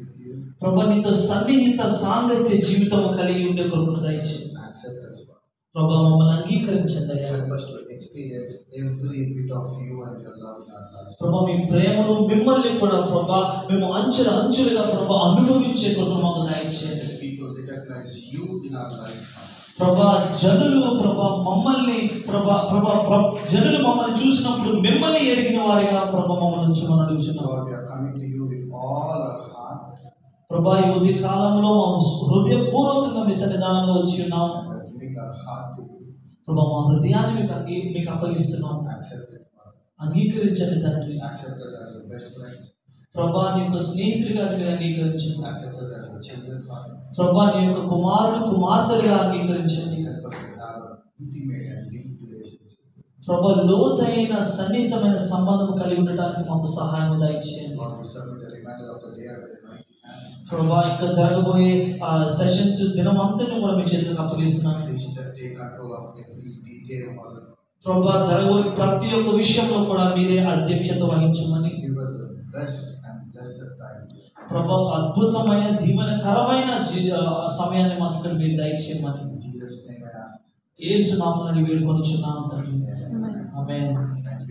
with you. ప్రభా నీతో సన్నిహిత సాంగత్య జీవితం కలిగి ఉండే కొరకును దయచేయండి Accept us, Father. ప్రభా మమ్మల్ని అంగీకరించండి అయ్యా Help us to experience every bit of you and your love in our lives. ప్రభా మీ ప్రేమను మిమ్మల్ని కూడా ప్రభా మేము అంచెల అంచెలుగా ప్రభా అనుభవించే కొరకు మాకు దయచేయండి Let people recognize you in our lives, Father. ప్రభా జనులు ప్రభా మమ్మల్ని ప్రభా ప్రభా ప్ర- జనులు మమ్మల్ని చూసినప్పుడు మిమ్మల్ని ఎరిగిన వారిగా ప్రభా మమ్మల్ని ఉంచమని అడుగుతున్నాం Lord, we are coming to you with all our heart. ప్రభా ఈ ఉదయ కాలంలో మా హృదయపూర్వకంగా మీ సన్నిధానంలో వచ్చి ఉన్నాం and We are giving our heart to you. ప్రభా మా హృదయాన్ని మీకు అంగీ మీకు అప్పగిస్తున్నాం Accept it, Father. అంగీకరించండి తండ్రి Accept us as your best friends. ప్రభా నీ యొక్క స్నేహితుడిగా మీరు అంగీకరించండి Accept us as your children, Father. ప్రభా నీ యొక్క కుమారుడు కుమార్తెలుగా అంగీకరించండి Help us to have an intimate and deep relationship. ప్రభా లోతైన సన్నిహితమైన సంబంధం కలిగి ఉండటానికి మాకు సహాయం దయచేయండి Lord, we submit the remainder of the day under your mighty hands. ప్రభా ఇంకా జరగబోయే సెషన్స్ దినమంతని కూడా మీ చేతులకు అప్పగిస్తున్నాను Please take control of every detail, Father. ప్రభా జరగబోయే ప్రతి ఒక్క విషయంలో కూడా మీరే అధ్యక్షత వహించమని Give us the best and blessed time. ప్రభా ఒక అద్భుతమైన దీవెనకరమైన జీ ఆ, సమయాన్ని మాకు ఇక్కడ మీరు దయచేయమని In Jesus' name I ask. ఏసు నామని వేడుకొనిచున్నాం తండ్రి Amen. Amen Thank you.